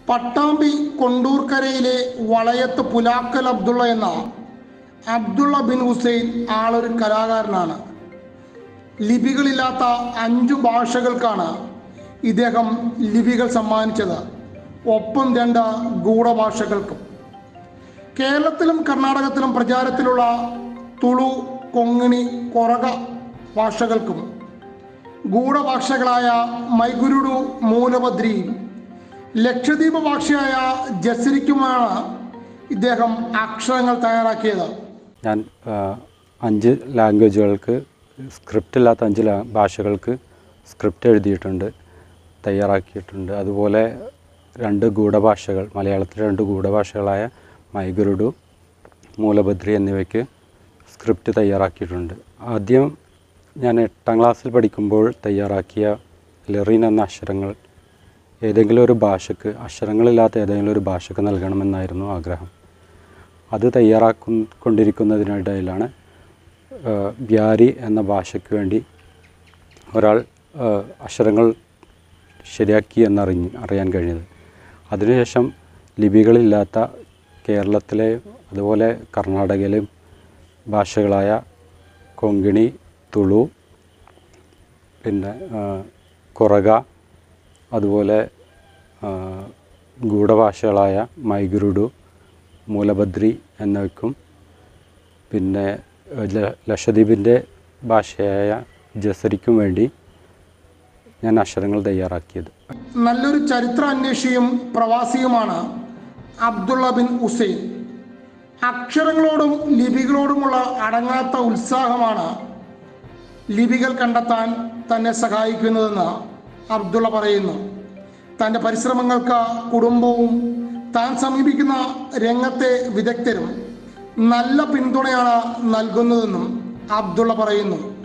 പട്ടാമ്പി കൊണ്ടൂർക്കരയിലെ വളയത്ത് പുലാക്കൽ അബ്ദുള്ള എന്ന അബ്ദുള്ള ബിൻ ഹുസൈൻ ആളൊരു കലാകാരനാണ് ലിപികളില്ലാത്ത അഞ്ചു ഭാഷകൾക്കാണ് ഇദ്ദേഹം ലിപികൾ സമ്മാനിച്ചത് ഒപ്പം രണ്ട് ഗൂഢഭാഷകൾക്കും കേരളത്തിലും കർണാടകത്തിലും പ്രചാരത്തിലുള്ള തുളു കൊങ്ങിണി കൊറക ഭാഷകൾക്കും ഗൂഢഭാഷകളായ മൈഗുരുഡു മൂലഭദ്രിയും ലക്ഷദ്വീപ് ഭാഷയായ ജസരിക്കുമാണ് ഇദ്ദേഹം അക്ഷരങ്ങൾ തയ്യാറാക്കിയത് ഞാൻ ആ, അഞ്ച് ലാംഗ്വേജുകൾക്ക് സ്ക്രിപ്റ്റ് ഇല്ലാത്ത അഞ്ച് ലാ ഭാഷകൾക്ക് സ്ക്രിപ്റ്റ് എഴുതിയിട്ടുണ്ട് തയ്യാറാക്കിയിട്ടുണ്ട് അതുപോലെ രണ്ട് ഗൂഢഭാഷകൾ മലയാളത്തിലെ രണ്ട് ഗൂഢഭാഷകളായ മൈഗുരുഡു മൂലഭദ്രി എന്നിവയ്ക്ക് സ്ക്രിപ്റ്റ് തയ്യാറാക്കിയിട്ടുണ്ട് ആദ്യം ഞാൻ എട്ടാം ക്ലാസ്സിൽ പഠിക്കുമ്പോൾ തയ്യാറാക്കിയ ലെറിൻ എന്ന അക്ഷരങ്ങൾ ഏതെങ്കിലും ഒരു ഭാഷക്ക് അക്ഷരങ്ങളില്ലാത്ത ഏതെങ്കിലും ഒരു ഭാഷക്ക് നൽകണമെന്നായിരുന്നു ആഗ്രഹം അത് തയ്യാറാക്കും കൊണ്ടിരിക്കുന്നതിനിടയിലാണ് ആ, ബ്യാരി എന്ന ഭാഷയ്ക്ക് വേണ്ടി ഒരാൾ ആ, അക്ഷരങ്ങൾ ശരിയാക്കി എന്നറിഞ്ഞ് അറിയാൻ കഴിഞ്ഞത് അതിനുശേഷം ലിപികളില്ലാത്ത കേരളത്തിലെ അതുപോലെ കർണാടകയിലെയും ഭാഷകളായ കൊങ്കിണി തുളു പിന്നെ ആ, കൊറക അതുപോലെ ആ, ഗൂഢഭാഷകളായ മൈഗുരുഡു മൂലഭദ്രി എന്നിവയ്ക്കും പിന്നെ ല- ലക്ഷദ്വീപിൻ്റെ ഭാഷയായ ജസരിക്കും വേണ്ടി ഞാൻ അക്ഷരങ്ങൾ തയ്യാറാക്കിയത് നല്ലൊരു ചരിത്ര അന്വേഷിയും പ്രവാസിയുമാണ് അബ്ദുള്ള ബിൻ ഹുസൈൻ അക്ഷരങ്ങളോടും ലിപികളോടുമുള്ള അടങ്ങാത്ത ഉത്സാഹമാണ് ലിപികൾ കണ്ടെത്താൻ തന്നെ സഹായിക്കുന്നതെന്ന് അബ്ദുള്ള പറയുന്നു തൻ്റെ പരിശ്രമങ്ങൾക്ക് കുടുംബവും താൻ സമീപിക്കുന്ന രംഗത്തെ വിദഗ്ധരും നല്ല പിന്തുണയാണ് നൽകുന്നതെന്നും അബ്ദുള്ള പറയുന്നു